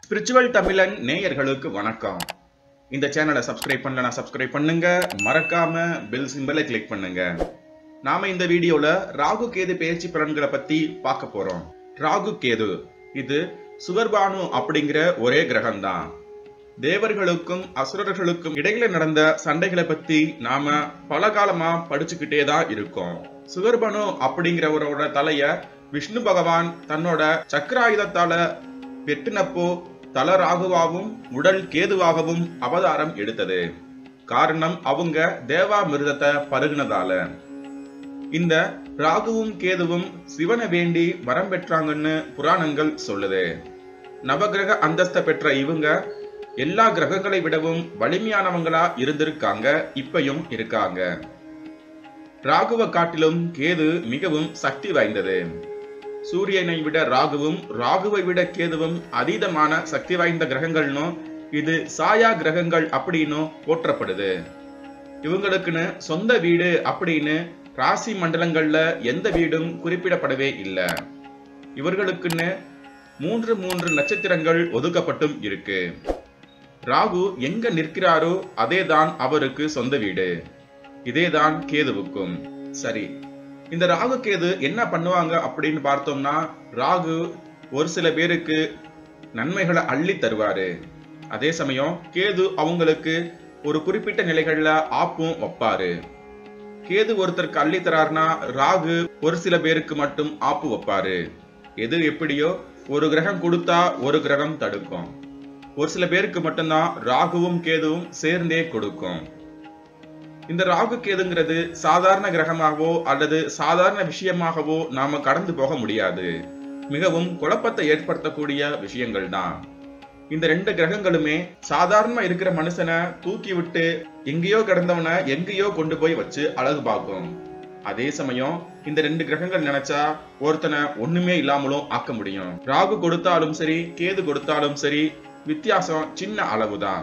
spiritual தமிழன் நேயர்களுக்கு வணக்கம் இந்த சேனலை சப்ஸ்கிரைப் பண்ணலனா சப்ஸ்கிரைப் பண்ணுங்க மறக்காம பெல் சிம்பலை கிளிக் பண்ணுங்க நாம இந்த வீடியோல ராகு கேது பெயர்ச்சி பலன்களை பத்தி பார்க்க போறோம் ராகு கேது இது சுகர்பானு அப்படிங்கிற ஒரே கிரகம் தான் தேவர்களுக்கும் அசுரர்களுக்கும் இடையில நடந்த சண்டைகளை பத்தி நாம பல காலமா படிச்சுக்கிட்டே தான் இருக்கோம் சுகர்பனு அப்படிங்கிறவரோட தலைய விஷ்ணு பகவான் தன்னோட சக்கராயுதத்தால வெட்டினப்போ தல ராகுவாகவும் உடல் கேதுவாகவும் அவதாரம் எடுத்தது காரணம் அவங்க தேவாமிர்தத்தை பருகுனதால இந்த ராகுவும் கேதுவும் சிவனை வேண்டி வரம் பெற்றாங்கன்னு புராணங்கள் சொல்லுது நவகிரக அந்தஸ்தை பெற்ற இவங்க எல்லா கிரகங்களை விடவும் வலிமையானவங்களா இருந்திருக்காங்க இப்பயும் இருக்காங்க ராகுவ காட்டிலும் கேது மிகவும் சக்தி வாய்ந்தது சூரியனை விட ராகுவும் ராகுவை விட கேதுவும் அதீதமான சக்தி வாய்ந்த கிரகங்கள்னும் இது சாயா கிரகங்கள் அப்படின்னு போற்றப்படுது இவங்களுக்குன்னு சொந்த வீடு அப்படின்னு ராசி மண்டலங்கள்ல எந்த வீடும் குறிப்பிடப்படவே இல்லை இவர்களுக்குன்னு மூன்று மூன்று நட்சத்திரங்கள் ஒதுக்கப்பட்டும் இருக்கு ராகு எங்க நிற்கிறாரோ அதேதான் அவருக்கு சொந்த வீடு இதேதான் கேதுவுக்கும் சரி இந்த ராகு கேது என்ன பண்ணுவாங்க அப்படின்னு பார்த்தோம்னா ராகு ஒரு சில பேருக்கு நன்மைகளை அள்ளி தருவாரு அதே சமயம் கேது அவங்களுக்கு ஒரு குறிப்பிட்ட நிலைகள்ல ஆப்பும் வைப்பாரு கேது ஒருத்தருக்கு அள்ளி தராருனா ராகு ஒரு சில பேருக்கு மட்டும் ஆப்பு வைப்பாரு எது எப்படியோ ஒரு கிரகம் கொடுத்தா ஒரு கிரகம் தடுக்கும் ஒரு சில பேருக்கு மட்டும்தான் ராகுவும் கேதுவும் சேர்ந்தே கொடுக்கும் இந்த ராகு கேதுங்கிறது சாதாரண கிரகமாகவோ அல்லது சாதாரண விஷயமாகவோ நாம கடந்து போக முடியாது மிகவும் குழப்பத்தை ஏற்படுத்தக்கூடிய விஷயங்கள் தான் இந்த ரெண்டு கிரகங்களுமே சாதாரணமா இருக்கிற மனுஷனை தூக்கி விட்டு எங்கேயோ கிடந்தவனை எங்கேயோ கொண்டு போய் வச்சு அழகு பார்க்கும் அதே சமயம் இந்த ரெண்டு கிரகங்கள் நினைச்சா ஒருத்தனை ஒண்ணுமே இல்லாமலும் ஆக்க முடியும் ராகு கொடுத்தாலும் சரி கேது கொடுத்தாலும் சரி வித்தியாசம் சின்ன அளவுதான்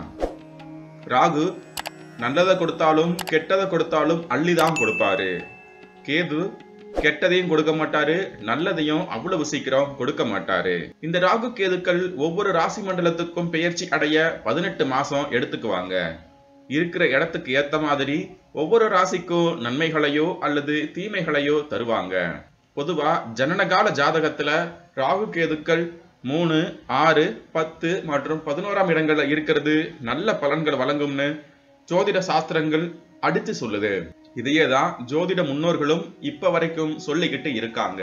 ராகு நல்லதை கொடுத்தாலும் கெட்டதை கொடுத்தாலும் அள்ளிதான் கொடுப்பாரு கேது கெட்டதையும் கொடுக்க மாட்டாரு நல்லதையும் அவ்வளவு சீக்கிரம் கொடுக்க மாட்டாரு இந்த ராகு கேதுக்கள் ஒவ்வொரு ராசி மண்டலத்துக்கும் பெயர்ச்சி அடைய பதினெட்டு மாசம் எடுத்துக்குவாங்க இருக்கிற இடத்துக்கு ஏத்த மாதிரி ஒவ்வொரு ராசிக்கும் நன்மைகளையோ அல்லது தீமைகளையோ தருவாங்க பொதுவா ஜனனகால ஜாதகத்துல ராகு கேதுக்கள் மூணு ஆறு பத்து மற்றும் பதினோராம் இடங்கள்ல இருக்கிறது நல்ல பலன்கள் வழங்கும்னு ஜோதிட சாஸ்திரங்கள் அடித்து சொல்லுது இதையே தான் ஜோதிட முன்னோர்களும் இப்ப வரைக்கும் சொல்லிக்கிட்டு இருக்காங்க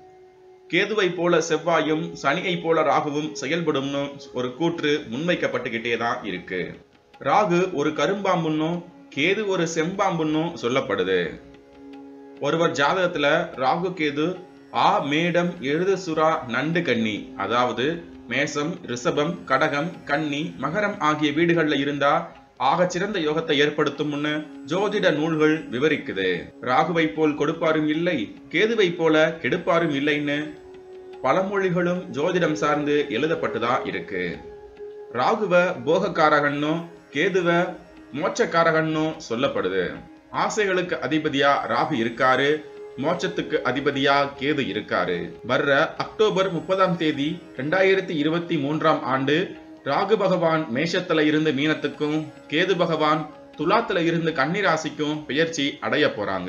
கேதுவை போல செவ்வாயும் சனியை போல ராகுவும் செயல்படும்னு ஒரு கூற்று முன்வைக்கப்பட்டுக்கிட்டே தான் இருக்கு ராகு ஒரு கரும்பாம்புன்னும் கேது ஒரு செம்பாம்புன்னும் சொல்லப்படுது ஒருவர் ஜாதகத்துல ராகு கேது ஆ மேடம் எழுது சுறா நண்டு கன்னி அதாவது மேசம் ரிஷபம் கடகம் கன்னி மகரம் ஆகிய வீடுகள்ல இருந்தா ஆக சிறந்த யோகத்தை ஏற்படுத்தும்னு ஜோதிட நூல்கள் விவரிக்குது ராகுவை போல் கொடுப்பாரும் இல்லை கேதுவை போல கெடுப்பாரும் இல்லைன்னு பழமொழிகளும் ஜோதிடம் சார்ந்து எழுதப்பட்டுதான் இருக்கு ராகுவ போகக்காரகன்னும் கேதுவ மோட்சக்காரகன்னும் சொல்லப்படுது ஆசைகளுக்கு அதிபதியா ராகு இருக்காரு மோட்சத்துக்கு அதிபதியா கேது இருக்காரு வர்ற அக்டோபர் முப்பதாம் தேதி ரெண்டாயிரத்தி இருபத்தி மூன்றாம் ஆண்டு ராகு பகவான் மேஷத்துல இருந்து மீனத்துக்கும் கேது பகவான் துலாத்துல இருந்து கன்னிராசிக்கும் பெயர்ச்சி அடைய போறாங்க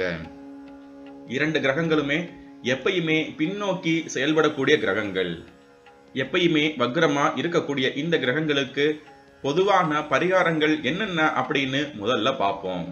இரண்டு கிரகங்களுமே எப்பயுமே பின்னோக்கி செயல்படக்கூடிய கிரகங்கள் எப்பயுமே வக்ரமா இருக்கக்கூடிய இந்த கிரகங்களுக்கு பொதுவான பரிகாரங்கள் என்னென்ன அப்படின்னு முதல்ல பார்ப்போம்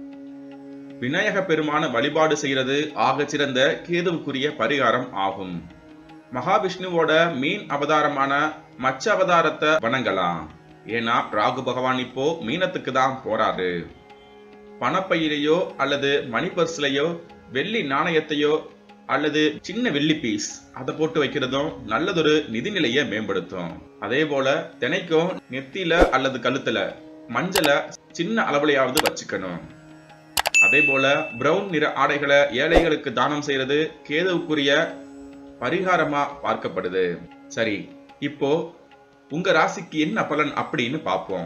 விநாயக பெருமான வழிபாடு செய்யறது ஆக சிறந்த கேதுவுக்குரிய பரிகாரம் ஆகும் மகாவிஷ்ணுவோட மீன் அவதாரமான மச்ச அவதாரத்தை வணங்கலாம் ஏன்னா ராகு பகவான் இப்போ மீனத்துக்கு தான் போறாரு பணப்பையிலையோ அல்லது மணி பர்ஸ்லயோ வெள்ளி நாணயத்தையோ அல்லது சின்ன வெள்ளி பீஸ் அதை போட்டு வைக்கிறதும் நல்லதொரு நிதிநிலையை மேம்படுத்தும் அதே போல தினைக்கும் நெத்தியில அல்லது கழுத்துல மஞ்சளை சின்ன அளவுலையாவது வச்சுக்கணும் அதே போல பிரவுன் நிற ஆடைகளை ஏழைகளுக்கு தானம் செய்யறது கேதுவுக்குரிய பரிகாரமா பார்க்கப்படுது சரி இப்போ உங்க ராசிக்கு என்ன பலன் அப்படின்னு பார்ப்போம்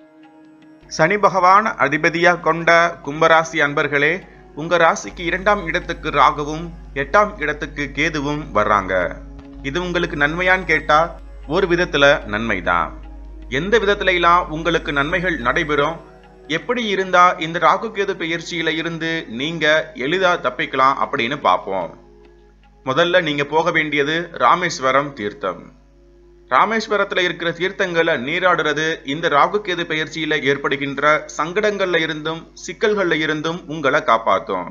சனி பகவான் அதிபதியா கொண்ட கும்பராசி அன்பர்களே உங்க ராசிக்கு இரண்டாம் இடத்துக்கு ராகுவும் எட்டாம் இடத்துக்கு கேதுவும் வர்றாங்க இது உங்களுக்கு நன்மையான்னு கேட்டா ஒரு விதத்துல நன்மைதான் எந்த விதத்திலாம் உங்களுக்கு நன்மைகள் நடைபெறும் எப்படி இருந்தா இந்த ராகு கேது பெயர்ச்சியில இருந்து நீங்க எளிதா தப்பிக்கலாம் அப்படின்னு பார்ப்போம் முதல்ல நீங்க போக வேண்டியது ராமேஸ்வரம் தீர்த்தம் ராமேஸ்வரத்துல இருக்கிற தீர்த்தங்களை நீராடுறது இந்த ராகு கேது பெயர்ச்சியில ஏற்படுகின்ற சங்கடங்கள்ல இருந்தும் சிக்கல்கள்ல இருந்தும் உங்களை காப்பாத்தும்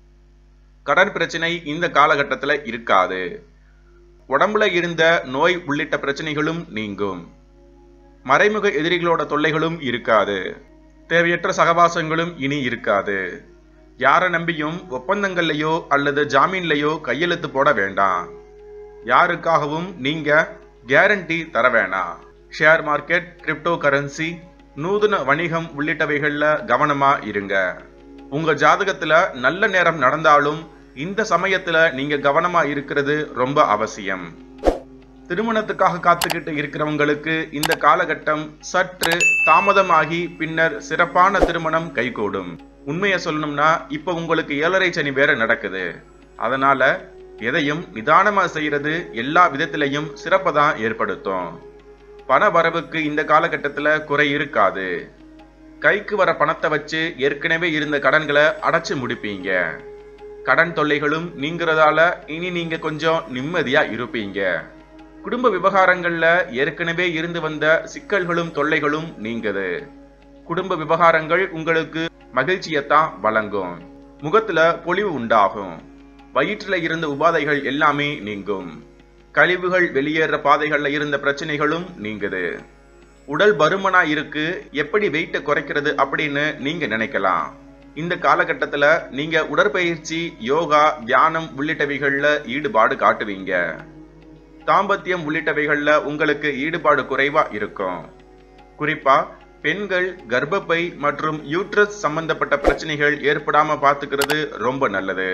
கடன் பிரச்சனை இந்த காலகட்டத்துல இருக்காது உடம்புல இருந்த நோய் உள்ளிட்ட பிரச்சனைகளும் நீங்கும் மறைமுக எதிரிகளோட தொல்லைகளும் இருக்காது தேவையற்ற சகவாசங்களும் இனி இருக்காது யாரை நம்பியும் ஒப்பந்தங்கள்லையோ அல்லது ஜாமீன்லையோ கையெழுத்து போட வேண்டாம் யாருக்காகவும் நீங்க கேரண்டி தர வேணாம் ஷேர் மார்க்கெட் கிரிப்டோ கரன்சி நூதன வணிகம் உள்ளிட்டவைகள்ல கவனமா இருங்க உங்க ஜாதகத்துல நல்ல நேரம் நடந்தாலும் இந்த சமயத்துல நீங்க கவனமா இருக்கிறது ரொம்ப அவசியம் திருமணத்துக்காக காத்துக்கிட்டு இருக்கிறவங்களுக்கு இந்த காலகட்டம் சற்று தாமதமாகி பின்னர் சிறப்பான திருமணம் கைகூடும் உண்மையை சொல்லணும்னா இப்ப உங்களுக்கு ஏழரை சனி வேற நடக்குது அதனால எதையும் நிதானமா செய்யறது எல்லா விதத்திலையும் சிறப்பை தான் ஏற்படுத்தும் பண வரவுக்கு இந்த காலகட்டத்துல குறை இருக்காது கைக்கு வர பணத்தை வச்சு ஏற்கனவே இருந்த கடன்களை அடைச்சு முடிப்பீங்க கடன் தொல்லைகளும் நீங்கிறதால இனி நீங்க கொஞ்சம் நிம்மதியா இருப்பீங்க குடும்ப விவகாரங்கள்ல ஏற்கனவே இருந்து வந்த சிக்கல்களும் தொல்லைகளும் நீங்குது குடும்ப விவகாரங்கள் உங்களுக்கு மகிழ்ச்சியத்தான் வழங்கும் முகத்துல பொலிவு உண்டாகும் வயிற்றுல இருந்த உபாதைகள் எல்லாமே நீங்கும் கழிவுகள் வெளியேற பாதைகள்ல இருந்த பிரச்சனைகளும் நீங்குது உடல் பருமனா இருக்கு எப்படி வெயிட்டை குறைக்கிறது அப்படின்னு நீங்க நினைக்கலாம் இந்த காலகட்டத்துல நீங்க உடற்பயிற்சி யோகா தியானம் உள்ளிட்டவைகள்ல ஈடுபாடு காட்டுவீங்க தாம்பத்தியம் உள்ளிட்டவைகள்ல உங்களுக்கு ஈடுபாடு குறைவா இருக்கும் குறிப்பா பெண்கள் கர்ப்பப்பை மற்றும் யூட்ரஸ் சம்பந்தப்பட்ட பிரச்சனைகள் ஏற்படாம பாத்துக்கிறது ரொம்ப நல்லது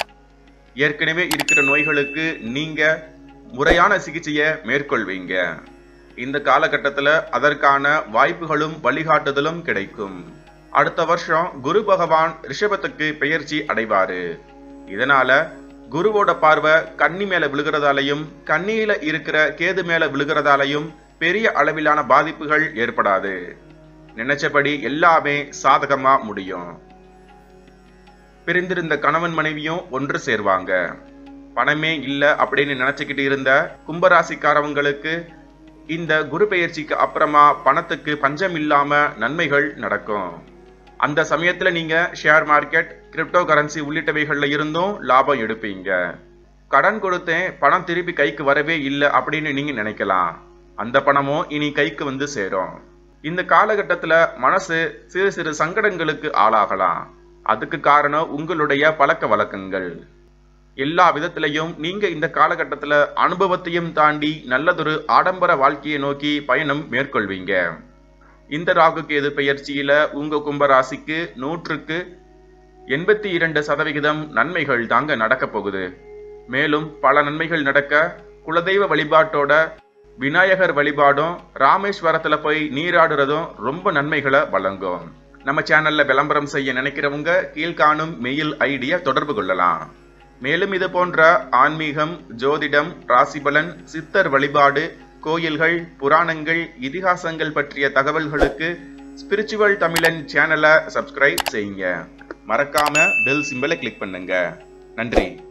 ஏற்கனவே இருக்கிற நோய்களுக்கு நீங்க முறையான சிகிச்சையை மேற்கொள்வீங்க இந்த காலகட்டத்துல அதற்கான வாய்ப்புகளும் வழிகாட்டுதலும் கிடைக்கும் அடுத்த வருஷம் குரு பகவான் ரிஷபத்துக்கு பெயர்ச்சி அடைவாரு இதனால குருவோட பார்வை கன்னி மேல விழுகிறதாலையும் கன்னியில இருக்கிற கேது மேல விழுகிறதாலையும் பெரிய அளவிலான பாதிப்புகள் ஏற்படாது நினைச்சபடி எல்லாமே சாதகமா முடியும் பிரிந்திருந்த கணவன் மனைவியும் ஒன்று சேர்வாங்க பணமே இல்ல அப்படின்னு நினைச்சுக்கிட்டு இருந்த கும்பராசிக்காரவங்களுக்கு இந்த குரு பெயர்ச்சிக்கு அப்புறமா பணத்துக்கு பஞ்சம் இல்லாம நன்மைகள் நடக்கும் அந்த சமயத்துல நீங்க ஷேர் மார்க்கெட் கிரிப்டோ கரன்சி உள்ளிட்டவைகள்ல இருந்தும் லாபம் எடுப்பீங்க கடன் கொடுத்தேன் பணம் திருப்பி கைக்கு வரவே இல்லை அப்படின்னு நீங்க நினைக்கலாம் அந்த பணமும் இனி கைக்கு வந்து சேரும் இந்த காலகட்டத்துல மனசு சிறு சிறு சங்கடங்களுக்கு ஆளாகலாம் அதுக்கு காரணம் உங்களுடைய பழக்க வழக்கங்கள் எல்லா விதத்திலையும் நீங்க இந்த காலகட்டத்துல அனுபவத்தையும் தாண்டி நல்லதொரு ஆடம்பர வாழ்க்கையை நோக்கி பயணம் மேற்கொள்வீங்க இந்த ராகு கேது பெயர்ச்சியில உங்க கும்பராசிக்கு நூற்றுக்கு எண்பத்தி இரண்டு சதவிகிதம் நன்மைகள் தாங்க நடக்க போகுது மேலும் பல நன்மைகள் நடக்க குலதெய்வ வழிபாட்டோட விநாயகர் வழிபாடும் ராமேஸ்வரத்துல போய் நீராடுறதும் ரொம்ப நன்மைகளை வழங்கும் நம்ம சேனல்ல விளம்பரம் செய்ய நினைக்கிறவங்க கீழ்காணும் மெயில் ஐடியை தொடர்பு கொள்ளலாம் மேலும் இது போன்ற ஆன்மீகம் ஜோதிடம் ராசிபலன் சித்தர் வழிபாடு கோயில்கள் புராணங்கள் இதிகாசங்கள் பற்றிய தகவல்களுக்கு ஸ்பிரிச்சுவல் தமிழன் சேனலை சப்ஸ்கிரைப் செய்யுங்க மறக்காம பெல் சிம்பலை கிளிக் பண்ணுங்க நன்றி